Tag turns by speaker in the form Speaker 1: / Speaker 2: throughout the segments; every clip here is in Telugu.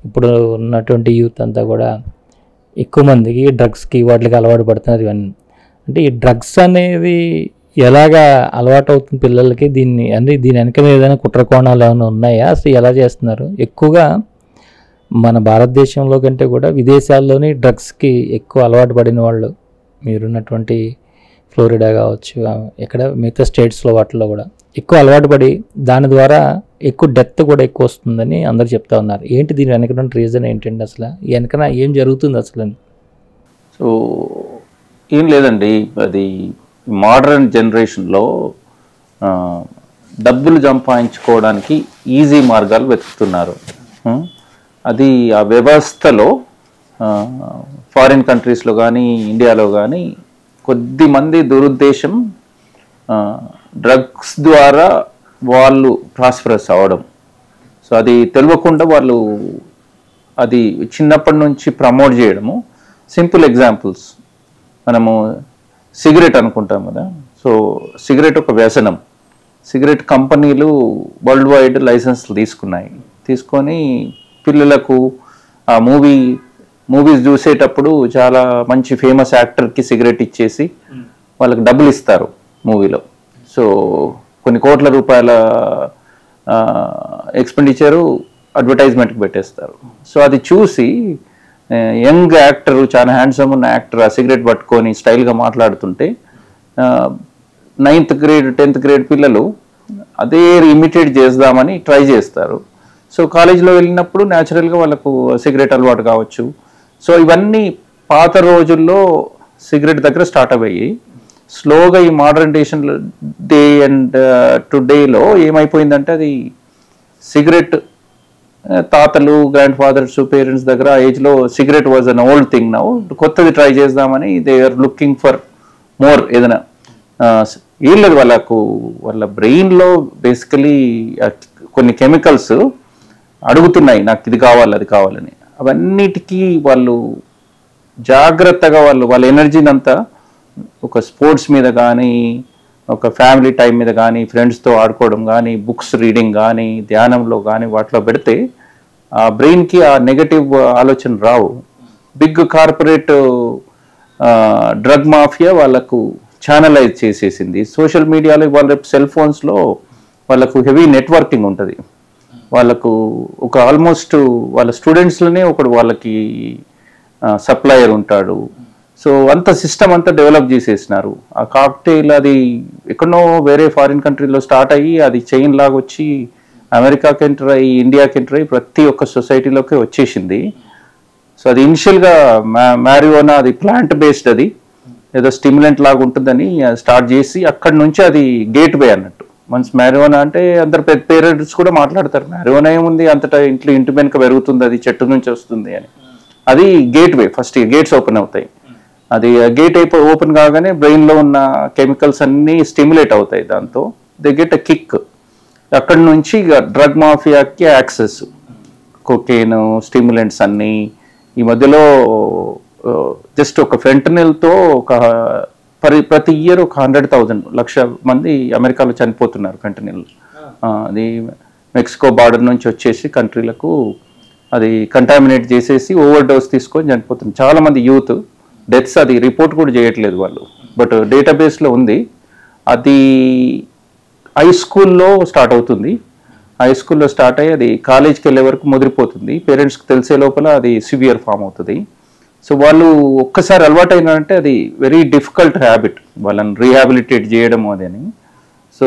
Speaker 1: ఇప్పుడు ఉన్నటువంటి యూత్ అంతా కూడా ఎక్కువ మందికి డ్రగ్స్కి వాటికి అలవాటు పడుతున్నారు ఇవన్నీ అంటే ఈ డ్రగ్స్ అనేది ఎలాగా అలవాటు అవుతుంది పిల్లలకి దీన్ని అంటే దీని వెనక ఏదైనా కుట్ర కోణాలు ఏమైనా ఉన్నాయా అసలు ఎలా చేస్తున్నారు ఎక్కువగా మన భారతదేశంలో కంటే కూడా విదేశాల్లోని డ్రగ్స్కి ఎక్కువ అలవాటు పడిన వాళ్ళు మీరున్నటువంటి ఫ్లోరిడా కావచ్చు ఆ, ఇక్కడ మిగతా స్టేట్స్లో వాటిల్లో కూడా ఎక్కువ అలవాటు పడి దాని ద్వారా ఎక్కువ డెత్ కూడా ఎక్కువ వస్తుందని అందరు చెప్తా ఉన్నారు ఏంటి దీని వెనక రీజన్ ఏంటండి అసలు ఈ వెనకన ఏం జరుగుతుంది అసలు అని
Speaker 2: సో ఏం లేదండి అది మోడర్న్ జనరేషన్లో ఆ, డబ్బులు సంపాదించుకోవడానికి ఈజీ మార్గాలు వెతుకుతున్నారు ఉం? అది ఆ వ్యవస్థలో ఫారిన్ కంట్రీస్లో కానీ ఇండియాలో కానీ కొద్ది మంది దురుద్దేశం డ్రగ్స్ ద్వారా వాళ్ళు ప్రాస్పరస్ అవ్వడం సో అది తెలియకుండా వాళ్ళు అది చిన్నప్పటి నుంచి ప్రమోట్ చేయడము సింపుల్ ఎగ్జాంపుల్స్ మనము సిగరెట్ అనుకుంటాం కదా సో సిగరెట్ ఒక వ్యసనం సిగరెట్ కంపెనీలు వరల్డ్ వైడ్ లైసెన్స్లు తీసుకున్నాయి తీసుకొని పిల్లలకు ఆ మూవీ మూవీస్ చూసేటప్పుడు చాలా మంచి ఫేమస్ యాక్టర్కి సిగరెట్ ఇచ్చేసి వాళ్ళకి డబ్బులు ఇస్తారు మూవీలో సో కొన్ని కోట్ల రూపాయల ఎక్స్పెండిచరు అడ్వర్టైజ్మెంట్కి పెట్టేస్తారు సో అది చూసి యంగ్ యాక్టర్ చాలా హ్యాండ్సమ్ ఉన్న యాక్టర్ ఆ సిగరెట్ పట్టుకొని స్టైల్గా మాట్లాడుతుంటే నైన్త్ గ్రేడ్ టెన్త్ గ్రేడ్ పిల్లలు అదే ఇమిటేట్ చేద్దామని ట్రై చేస్తారు సో కాలేజీలో వెళ్ళినప్పుడు న్యాచురల్గా వాళ్ళకు సిగరెట్ అలవాటు కావచ్చు సో ఇవన్నీ పాత రోజుల్లో సిగరెట్ దగ్గర స్టార్ట్ అయ్యాయి స్లోగా ఈ మోడర్నైజేషన్ డే అండ్ టుడేలో ఏమైపోయిందంటే అది సిగరెట్ ఆ, తాతలు గ్రాండ్ ఫాదర్స్ పేరెంట్స్ దగ్గర ఆ ఏజ్లో cigarette was an old thing now కొత్తది ట్రై చేద్దామని they are looking for more ఏదైనా ఆ, ఏం లేదు వాళ్ళకు వాళ్ళ బ్రెయిన్లో బేసికలీ కొన్ని కెమికల్స్ అడుగుతున్నాయి నాకు ఇది కావాలి అది కావాలని అవన్నిటికీ వాళ్ళు జాగ్రత్తగా వాళ్ళు వాళ్ళ ఎనర్జీని అంతా ఒక స్పోర్ట్స్ మీద కానీ ఒక ఫ్యామిలీ టైం మీద కానీ ఫ్రెండ్స్తో ఆడుకోవడం కానీ బుక్స్ రీడింగ్ కానీ ధ్యానంలో కానీ వాటిలో పెడితే ఆ బ్రెయిన్కి ఆ నెగటివ్ ఆలోచన రావు బిగ్ కార్పొరేట్ డ్రగ్ మాఫియా వాళ్ళకు ఛానలైజ్ చేసేసింది సోషల్ మీడియాలో వాళ్ళ రేపు సెల్ ఫోన్స్లో వాళ్ళకు హెవీ నెట్వర్కింగ్ ఉంటుంది వాళ్ళకు ఒక ఆల్మోస్ట్ వాళ్ళ స్టూడెంట్స్లోనే ఒకడు వాళ్ళకి సప్లయర్ ఉంటాడు సో అంత సిస్టమ్ అంతా డెవలప్ చేసేసినారు ఆ కాక్టైల్ అది ఎక్కడనో వేరే ఫారిన్ కంట్రీలో స్టార్ట్ అయ్యి అది చైన్ లాగా వచ్చి అమెరికాకి ఎంటర్ అయ్యి ఇండియాకి ఎంటర్ అయ్యి ప్రతి ఒక్క సొసైటీలోకి వచ్చేసింది సో అది ఇనిషియల్గా మ్యారియోనా అది ప్లాంట్ బేస్డ్ అది ఏదో స్టిమ్యులెంట్ లాగా ఉంటుందని స్టార్ట్ చేసి అక్కడి నుంచి అది గేట్ వే అన్నట్టు మన్స్ మ్యారియోనా అంటే అందరు పెద్ద పేరెంట్స్ కూడా మాట్లాడతారు మ్యారియోనా ఏముంది అంతటా ఇంట్లో ఇంటి వెనుక పెరుగుతుంది అది చెట్టు నుంచి వస్తుంది అని అది gateway first gates open అవుతాయి అది గేట్ అయిపో ఓపెన్ కాగానే బ్రెయిన్లో ఉన్న కెమికల్స్ అన్నీ స్టిమ్యులేట్ అవుతాయి దాంతో దే గెట్ అ కిక్ అక్కడి నుంచి ఇక డ్రగ్ మాఫియాకి యాక్సెస్ కొకేన్ స్టిమ్యులెంట్స్ అన్నీ ఈ మధ్యలో జస్ట్ ఒక ఫెంటనిల్తో ఒక పరి ప్రతి ఇయర్ ఒక హండ్రెడ్ థౌజండ్ లక్ష మంది అమెరికాలో చనిపోతున్నారు ఫెంటనిల్ అది మెక్సికో బార్డర్ నుంచి వచ్చేసి కంట్రీలకు అది కంటామినేట్ చేసేసి ఓవర్ డోస్ తీసుకొని చనిపోతుంది చాలా మంది యూత్ డెత్స్ అది రిపోర్ట్ కూడా చేయట్లేదు వాళ్ళు బట్ డేటాబేస్లో ఉంది అది హై స్కూల్లో స్టార్ట్ అవుతుంది హై స్కూల్లో స్టార్ట్ అయ్యి అది కాలేజ్కి వెళ్ళే వరకు ముదిరిపోతుంది పేరెంట్స్కి తెలిసే లోపల అది సివియర్ ఫామ్ అవుతుంది సో వాళ్ళు ఒక్కసారి అలవాటైనంటే అది వెరీ డిఫికల్ట్ హ్యాబిట్ వాళ్ళని రీహాబిలిటేట్ చేయడం అదని సో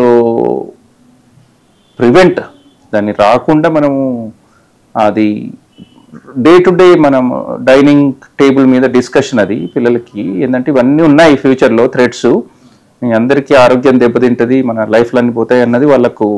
Speaker 2: ప్రివెంట్ దాన్ని రాకుండా మనము అది డే టు డే మనం డైనింగ్ టేబుల్ మీద డిస్కషన్ అది పిల్లలకి ఏంటంటే ఇవన్నీ ఉన్నాయి ఫ్యూచర్లో థ్రెడ్స్ మీ అందరికీ ఆరోగ్యం దెబ్బతింటుంది మన లైఫ్లో అన్ని పోతాయి అన్నది వాళ్ళకు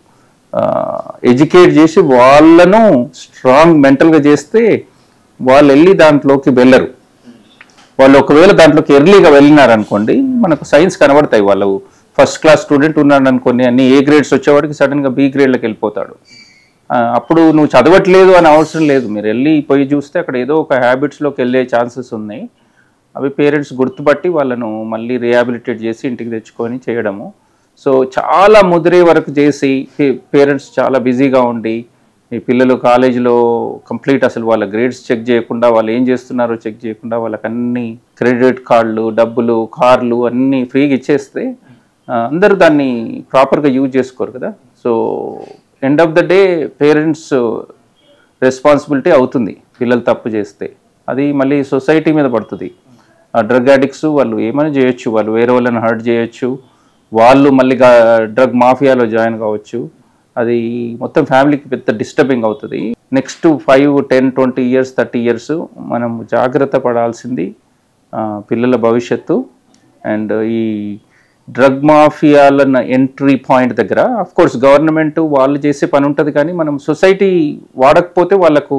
Speaker 2: ఎడ్యుకేట్ చేసి వాళ్ళను స్ట్రాంగ్ మెంటల్గా చేస్తే వాళ్ళు వెళ్ళి దాంట్లోకి వెళ్ళరు వాళ్ళు ఒకవేళ దాంట్లోకి ఎర్లీగా వెళ్ళినారనుకోండి మనకు సైన్స్ కనబడతాయి వాళ్ళు ఫస్ట్ క్లాస్ స్టూడెంట్ ఉన్నాడు అనుకోండి అన్ని ఏ గ్రేడ్స్ వచ్చేవాడికి సడన్గా బి గ్రేడ్లోకి వెళ్ళిపోతాడు ఆ, అప్పుడు నువ్వు చదవట్లేదు అని అవసరం లేదు మీరు వెళ్ళి పోయి చూస్తే అక్కడ ఏదో ఒక హ్యాబిట్స్లోకి వెళ్ళే ఛాన్సెస్ ఉన్నాయి అవి పేరెంట్స్ గుర్తుపట్టి వాళ్ళను మళ్ళీ రిహాబిలిటేట్ చేసి ఇంటికి తెచ్చుకొని చేయడము సో చాలా ముదిరే వరకు చేసి పేరెంట్స్ చాలా బిజీగా ఉండి ఈ పిల్లలు కాలేజీలో కంప్లీట్ అసలు వాళ్ళ గ్రేడ్స్ చెక్ చేయకుండా వాళ్ళు ఏం చేస్తున్నారో చెక్ చేయకుండా వాళ్ళకి అన్ని క్రెడిట్ కార్డులు డబ్బులు కార్లు అన్నీ ఫ్రీగా ఇచ్చేస్తే ఆ, అందరూ దాన్ని ప్రాపర్గా యూజ్ చేసుకోరు కదా so end of the day parents responsibility అవుతుంది పిల్లలు తప్పు చేస్తే అది మళ్ళీ సొసైటీ మీద పడుతుంది ఆ డ్రగ్ అడిక్ట్స్ వాళ్ళు ఏమైనా చేయొచ్చు వాళ్ళు వేరే వాళ్ళని హర్ట్ చేయొచ్చు వాళ్ళు మళ్ళీ డ్రగ్ మాఫియాలో జాయిన్ కావచ్చు అది మొత్తం ఫ్యామిలీకి పెద్ద డిస్టర్బింగ్ అవుతుంది next five ten twenty years thirty years మనం జాగ్రత్త పడాల్సింది ఆ, పిల్లల భవిష్యత్తు అండ్ ఈ డ్రగ్ మాఫియాల ఎంట్రీ పాయింట్ దగ్గర అఫ్ కోర్స్ గవర్నమెంట్ వాళ్ళు చేసే పని ఉంటుంది కానీ మనం సొసైటీ వాడకపోతే వాళ్ళకు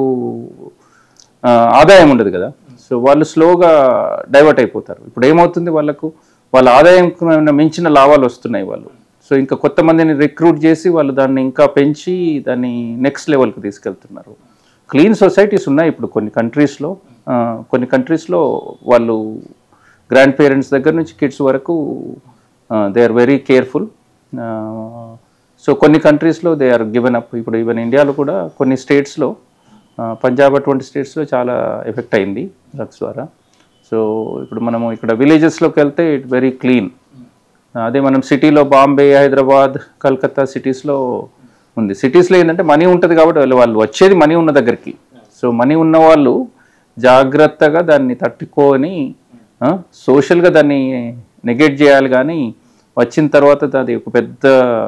Speaker 2: ఆ, ఆదాయం ఉండదు కదా సో వాళ్ళు స్లోగా డైవర్ట్ అయిపోతారు ఇప్పుడు ఏమవుతుంది వాళ్ళకు వాళ్ళ ఆదాయం మించిన లాభాలు వస్తున్నాయి వాళ్ళు సో ఇంకా కొత్త మందిని రిక్రూట్ చేసి వాళ్ళు దాన్ని ఇంకా పెంచి దాన్ని నెక్స్ట్ లెవెల్కి తీసుకెళ్తున్నారు క్లీన్ సొసైటీస్ ఉన్నాయి ఇప్పుడు కొన్ని కంట్రీస్లో కొన్ని కంట్రీస్లో వాళ్ళు గ్రాండ్ పేరెంట్స్ దగ్గర నుంచి కిడ్స్ వరకు they are very careful so కొన్ని కంట్రీస్లో దే ఆర్ గివెన్ అప్ ఇప్పుడు ఈవెన్ ఇండియాలో కూడా కొన్ని స్టేట్స్లో పంజాబ్ అటువంటి స్టేట్స్లో చాలా ఎఫెక్ట్ అయింది డ్రగ్స్ ద్వారా సో ఇప్పుడు మనము ఇక్కడ విలేజెస్లోకి వెళ్తే ఇట్ వెరీ క్లీన్ అదే మనం సిటీలో బాంబే హైదరాబాద్ కలకత్తా సిటీస్లో ఉంది సిటీస్లో ఏంటంటే మనీ ఉంటుంది కాబట్టి వాళ్ళు వాళ్ళు వచ్చేది మనీ ఉన్న దగ్గరికి సో మనీ ఉన్న వాళ్ళు జాగ్రత్తగా దాన్ని తట్టుకొని సోషల్గా దాన్ని నెగెట్ చేయాలి కానీ వచ్చిన తర్వాత అది ఒక పెద్ద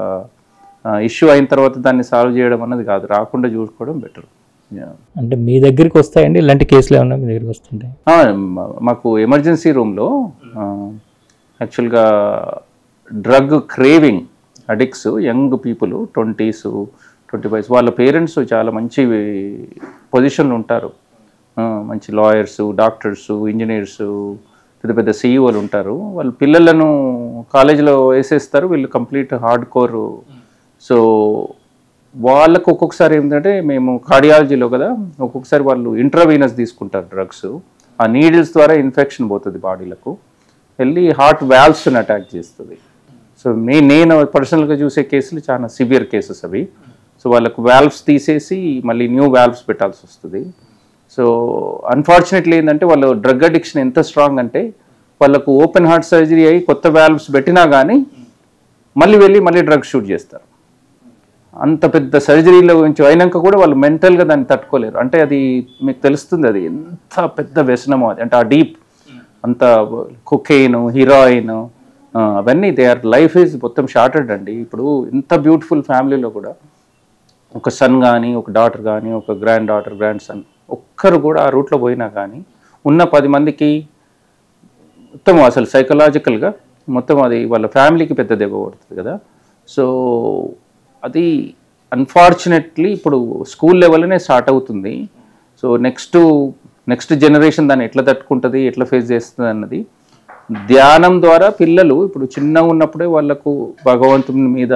Speaker 2: ఇష్యూ అయిన తర్వాత దాన్ని సాల్వ్ చేయడం అన్నది కాదు రాకుండా చూసుకోవడం బెటర్
Speaker 1: అంటే మీ దగ్గరికి వస్తాయండి ఇలాంటి కేసులు ఏమన్నా మీ దగ్గరికి వస్తుంటాయి
Speaker 2: మాకు ఎమర్జెన్సీ రూమ్లో యాక్చువల్గా drug craving addicts young people twenties twenty fives వాళ్ళ పేరెంట్స్ చాలా మంచి పొజిషన్లో ఉంటారు ఆ, మంచి లాయర్స్ డాక్టర్స్ ఇంజనీర్స్ పెద్ద పెద్ద సీఈఓలు ఉంటారు వాళ్ళ పిల్లలను కాలేజీలో వేసేస్తారు వీళ్ళు కంప్లీట్ హార్డ్ కోర్ సో వాళ్ళకు ఒక్కొక్కసారి ఏంటంటే మేము కార్డియాలజీలో కదా ఒక్కొక్కసారి వాళ్ళు ఇంట్రావీనస్ తీసుకుంటారు డ్రగ్స్ ఆ నీడిల్స్ ద్వారా ఇన్ఫెక్షన్ పోతుంది బాడీలకు వెళ్ళి హార్ట్ వాల్వ్స్ని అటాక్ చేస్తుంది సో మే నేను పర్సనల్గా చూసే కేసులు చాలా సివియర్ కేసెస్ అవి సో వాళ్ళకు వాల్వ్స్ తీసేసి మళ్ళీ న్యూ వాల్వ్స్ పెట్టాల్సి వస్తుంది సో అన్ఫార్చునేట్లీ ఏంటంటే వాళ్ళు డ్రగ్ అడిక్షన్ ఎంత స్ట్రాంగ్ అంటే వాళ్ళకు ఓపెన్ హార్ట్ సర్జరీ అయ్యి కొత్త వాల్వ్స్ పెట్టినా కానీ మళ్ళీ వెళ్ళి మళ్ళీ డ్రగ్ షూట్ చేస్తారు అంత పెద్ద సర్జరీలో నుంచి అయినాక కూడా వాళ్ళు మెంటల్గా దాన్ని తట్టుకోలేరు అంటే అది మీకు తెలుస్తుంది అది ఎంత పెద్ద వ్యసనమో అది అంటే ఆ డీప్ అంత కుకెయిన్ హీరోయిన్ అవన్నీ దే ఆర్ లైఫ్ ఈజ్ మొత్తం షార్టెడ్ అండి ఇప్పుడు ఇంత బ్యూటిఫుల్ ఫ్యామిలీలో కూడా ఒక సన్ కానీ ఒక డాటర్ కానీ ఒక గ్రాండ్ డాటర్ గ్రాండ్ సన్ ఒక్కరు కూడా ఆ రూట్లో పోయినా కానీ ఉన్న పది మందికి మొత్తం అసలు సైకలాజికల్గా మొత్తం అది వాళ్ళ ఫ్యామిలీకి పెద్ద దెబ్బ పడుతుంది కదా సో అది అన్ఫార్చునేట్లీ ఇప్పుడు స్కూల్ లెవెల్లోనే స్టార్ట్ అవుతుంది సో నెక్స్ట్ నెక్స్ట్ జనరేషన్ దాన్ని ఎట్లా తట్టుకుంటుంది ఎట్లా ఫేస్ చేస్తుంది అన్నది ధ్యానం ద్వారా పిల్లలు ఇప్పుడు చిన్నగా ఉన్నప్పుడే వాళ్ళకు భగవంతుని మీద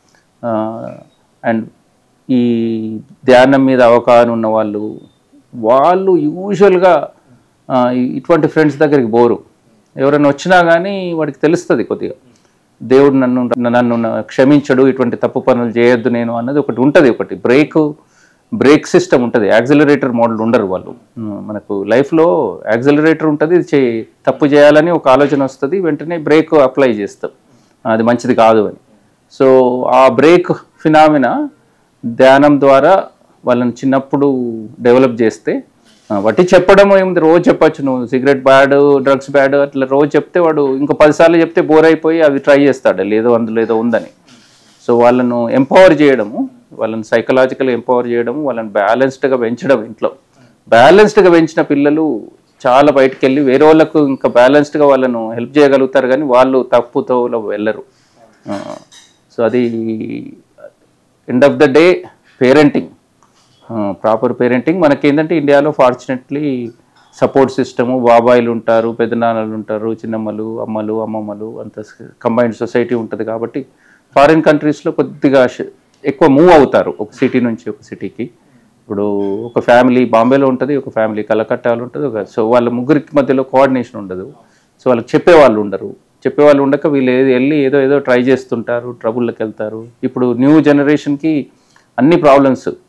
Speaker 2: అండ్ ఈ ధ్యానం మీద అవగాహన ఉన్న వాళ్ళు వాళ్ళు యూజువల్గా ఇటువంటి ఫ్రెండ్స్ దగ్గరికి పోరు ఎవరైనా వచ్చినా కానీ వాడికి తెలుస్తుంది కొద్దిగా దేవుడు నన్ను నన్ను క్షమించడు ఇటువంటి తప్పు పనులు చేయొద్దు నేను అన్నది ఒకటి ఉంటుంది ఒకటి బ్రేక్ బ్రేక్ సిస్టమ్ ఉంటుంది యాక్సిలరేటర్ మోడల్ ఉండరు వాళ్ళు ఉమ్, మనకు లైఫ్లో యాక్సిలరేటర్ ఉంటుంది ఇది చే తప్పు చేయాలని ఒక ఆలోచన వస్తుంది వెంటనే బ్రేక్ అప్లై చేస్తాం అది మంచిది కాదు అని సో ఆ బ్రేక్ ఫినామినా ధ్యానం ద్వారా వాళ్ళని చిన్నప్పుడు డెవలప్ చేస్తే ఆ, వట్టి చెప్పడం ఏముంది రోజు చెప్పొచ్చు నువ్వు సిగరెట్ బ్యాడ్ డ్రగ్స్ బ్యాడ్ అట్లా రోజు చెప్తే వాడు ఇంకో పదిసార్లు చెప్తే బోర్ అయిపోయి అవి ట్రై చేస్తాడు లేదో అందులో ఏదో ఉందని సో వాళ్ళను ఎంపవర్ చేయడము వాళ్ళని సైకలాజికల్ ఎంపవర్ చేయడము వాళ్ళని బ్యాలెన్స్డ్గా పెంచడం ఇంట్లో బ్యాలెన్స్డ్గా పెంచిన పిల్లలు చాలా బయటకు వెళ్ళి వేరే వాళ్ళకు ఇంకా బ్యాలెన్స్డ్గా వాళ్ళను హెల్ప్ చేయగలుగుతారు కానీ వాళ్ళు తప్పుతో వెళ్ళరు సో అది end of the day parenting proper parenting మనకి ఏంటంటే ఇండియాలో ఫార్చునేట్లీ సపోర్ట్ సిస్టము బాబాయిలు ఉంటారు పెద్దనాన్నలు ఉంటారు చిన్నమ్మలు అమ్మలు అమ్మమ్మలు అంత కంబైన్డ్ సొసైటీ ఉంటుంది కాబట్టి ఫారిన్ కంట్రీస్లో కొద్దిగా ష- ఎక్కువ మూవ్ అవుతారు ఒక సిటీ నుంచి ఒక సిటీకి ఇప్పుడు ఒక ఫ్యామిలీ బాంబేలో ఉంటుంది ఒక ఫ్యామిలీ కలకట్టాలో ఉంటుంది ఒక సో వాళ్ళ ముగ్గురికి మధ్యలో కోఆర్డినేషన్ ఉండదు సో వాళ్ళకి చెప్పేవాళ్ళు ఉండరు చెప్పేవాళ్ళు ఉండక వీళ్ళు ఏది వెళ్ళి ఏదో ఏదో ట్రై చేస్తుంటారు ట్రబుల్లోకి వెళ్తారు ఇప్పుడు న్యూ జనరేషన్కి అన్ని problems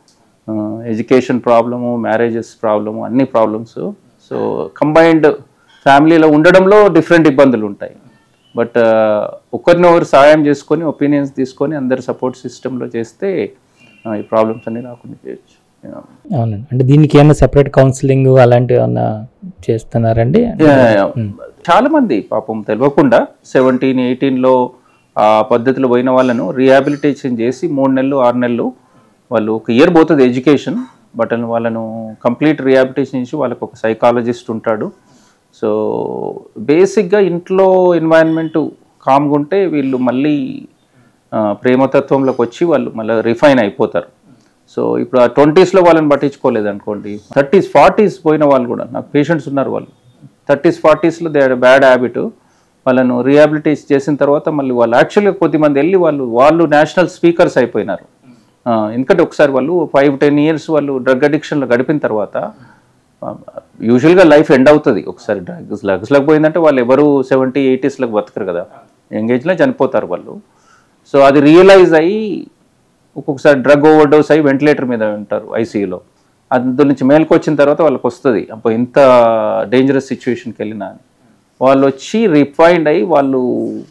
Speaker 2: education problem marriages problem అన్ని ప్రాబ్లమ్స్ సో కంబైన్డ్ ఫ్యామిలీలో ఉండడంలో డిఫరెంట్ ఇబ్బందులు ఉంటాయి బట్ ఒకరిని ఒకరు సహాయం చేసుకొని ఒపీనియన్స్ తీసుకొని అందరి సపోర్ట్ సిస్టంలో చేస్తే ఆ, ఈ ప్రాబ్లమ్స్ అన్ని రాకుండా చేయొచ్చు Yeah.
Speaker 1: అవునండి అంటే దీనికి ఏమైనా సెపరేట్ కౌన్సిలింగ్ అలాంటివి ఏమన్నా చేస్తున్నారండి
Speaker 2: చాలా మంది పాపం తెలియకుండా సెవెంటీన్ ఎయిటీన్లో ఆ పద్ధతిలో పోయిన వాళ్ళను రీహాబిలిటేషన్ చేసి మూడు నెలలు ఆరు నెలలు వాళ్ళు ఒక ఇయర్ పోతుంది ఎడ్యుకేషన్ బట్ వాళ్ళను కంప్లీట్ రీహాబిలిటేషన్ చేసి వాళ్ళకి ఒక సైకాలజిస్ట్ ఉంటాడు సో బేసిక్గా ఇంట్లో ఎన్వైరన్మెంట్ కామ్గా ఉంటే వీళ్ళు మళ్ళీ ఆ, ప్రేమతత్వంలోకి వచ్చి వాళ్ళు మళ్ళీ రిఫైన్ అయిపోతారు సో ఇప్పుడు ఆ ట్వంటీస్లో వాళ్ళని పట్టించుకోలేదు అనుకోండి థర్టీస్ ఫార్టీస్ పోయిన వాళ్ళు కూడా నాకు పేషెంట్స్ ఉన్నారు వాళ్ళు థర్టీస్ ఫార్టీస్లో దే బ్యాడ్ హ్యాబిట్ వాళ్ళను రీహాబిలిటేషన్ చేసిన తర్వాత మళ్ళీ వాళ్ళు యాక్చువల్గా కొద్దిమంది వెళ్ళి వాళ్ళు వాళ్ళు నేషనల్ స్పీకర్స్ అయిపోయినారు ఆ, ఎందుకంటే ఒకసారి వాళ్ళు ఫైవ్ టెన్ ఇయర్స్ వాళ్ళు డ్రగ్ అడిక్షన్లో గడిపిన తర్వాత యూజువల్గా లైఫ్ ఎండ్ అవుతుంది ఒకసారి డ్రగ్స్ డ్రగ్స్లోకి పోయిందంటే వాళ్ళు ఎవరు సెవెంటీ ఎయిటీస్లోకి బతకరు కదా ఎంగేజ్లో చనిపోతారు వాళ్ళు సో అది రియలైజ్ అయ్యి ఒక్కొక్కసారి డ్రగ్ ఓవర్డోస్ అయ్యి వెంటిలేటర్ మీద ఉంటారు ఐసీయూలో అందులో నుంచి మేల్కి వచ్చిన తర్వాత వాళ్ళకి వస్తుంది అప్పుడు ఇంత డేంజరస్ సిచ్యువేషన్కి వెళ్ళినా అని వాళ్ళు వచ్చి రిఫైండ్ అయ్యి వాళ్ళు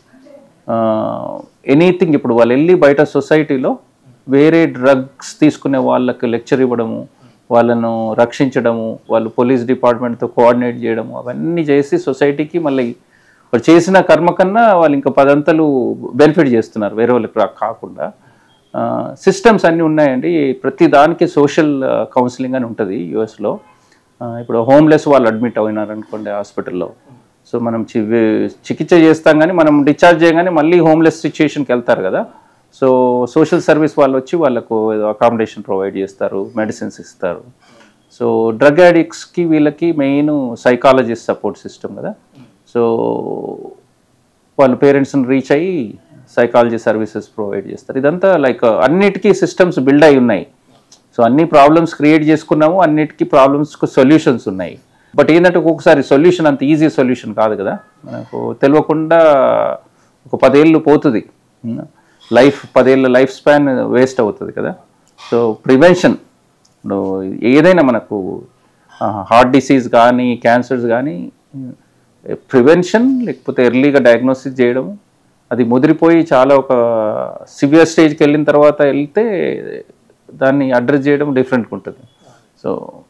Speaker 2: ఎనీథింగ్ ఇప్పుడు వాళ్ళు వెళ్ళి బయట సొసైటీలో వేరే డ్రగ్స్ తీసుకునే వాళ్ళకి లెక్చర్ ఇవ్వడము వాళ్ళను రక్షించడము వాళ్ళు పోలీస్ డిపార్ట్మెంట్తో కోఆర్డినేట్ చేయడము అవన్నీ చేసి సొసైటీకి మళ్ళీ వాళ్ళు చేసిన కర్మ కన్నా వాళ్ళు ఇంకా పదంతలు బెనిఫిట్ చేస్తున్నారు వేరే వాళ్ళకి రా- కాకుండా సిస్టమ్స్ అన్నీ ఉన్నాయండి ప్రతి దానికి సోషల్ కౌన్సిలింగ్ అని ఉంటుంది యుఎస్లో ఇప్పుడు హోమ్లెస్ వాళ్ళు అడ్మిట్ అయినారు అనుకోండి హాస్పిటల్లో సో మనం చి- చికిత్స చేస్తాం కానీ మనం డిశ్చార్జ్ చేయగానే మళ్ళీ హోమ్లెస్ సిచ్యుయేషన్కి వెళ్తారు కదా సో సోషల్ సర్వీస్ వాళ్ళు వచ్చి వాళ్ళకు అకామిడేషన్ ప్రొవైడ్ చేస్తారు మెడిసిన్స్ ఇస్తారు సో డ్రగ్ అడిక్ట్స్కి వీళ్ళకి మెయిన్ సైకాలజిస్ట్ సపోర్ట్ సిస్టమ్ కదా సో వాళ్ళ పేరెంట్స్ని రీచ్ అయ్యి సైకాలజీ సర్వీసెస్ ప్రొవైడ్ చేస్తారు ఇదంతా లైక్ అన్నిటికీ సిస్టమ్స్ బిల్డ్ అయి ఉన్నాయి సో అన్ని ప్రాబ్లమ్స్ క్రియేట్ చేసుకున్నాము అన్నిటికీ ప్రాబ్లమ్స్కి సొల్యూషన్స్ ఉన్నాయి బట్ ఏంటంటే ఒక్కొక్కసారి సొల్యూషన్ అంత ఈజీ సొల్యూషన్ కాదు కదా మనకు తెలియకుండా ఒక పదేళ్ళు పోతుంది లైఫ్ పదేళ్ళ లైఫ్ స్పాన్ వేస్ట్ అవుతుంది కదా సో ప్రివెన్షన్ ఇప్పుడు ఏదైనా మనకు హార్ట్ డిసీజ్ కానీ క్యాన్సర్స్ కానీ ప్రివెన్షన్ లేకపోతే ఎర్లీగా డయాగ్నోసిస్ చేయడం అది ముదిరిపోయి చాలా ఒక సివియర్ స్టేజ్కి వెళ్ళిన తర్వాత వెళ్తే దాన్ని అడ్రస్ చేయడం డిఫరెంట్గా ఉంటుంది సో